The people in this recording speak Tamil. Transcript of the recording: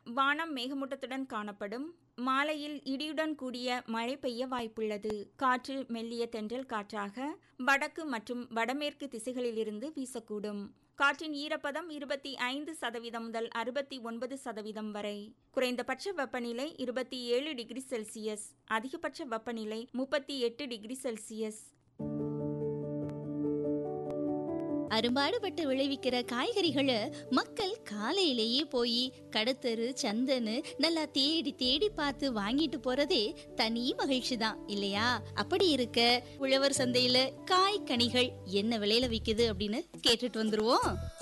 வானம் மேகமூட்டத்துடன் காணப்படும் மாலையில் இடியுடன் கூடிய மழை பெய்ய வாய்ப்புள்ளது காற்று மெல்லிய தென்றல் காற்றாக வடக்கு மற்றும் வடமேற்கு திசைகளிலிருந்து வீசக்கூடும் காற்றின் ஈரப்பதம் இருபத்தி ஐந்து சதவீதம் முதல் அறுபத்தி ஒன்பது சதவீதம் வரை குறைந்தபட்ச வெப்பநிலை இருபத்தி ஏழு டிகிரி செல்சியஸ் அதிகபட்ச வெப்பநிலை முப்பத்தி எட்டு டிகிரி செல்சியஸ் அரும்பாடுபட்டு விளைவிக்கிற காய்கறிகளை மக்கள் காலையிலேயே போய் கடத்தரு சந்தன்னு நல்லா தேடி தேடி பார்த்து வாங்கிட்டு போறதே தனி மகிழ்ச்சி தான் இல்லையா அப்படி இருக்க உழவர் சந்தையில காய் கனிகள் என்ன விலையில விக்குது அப்படின்னு கேட்டுட்டு வந்துருவோம்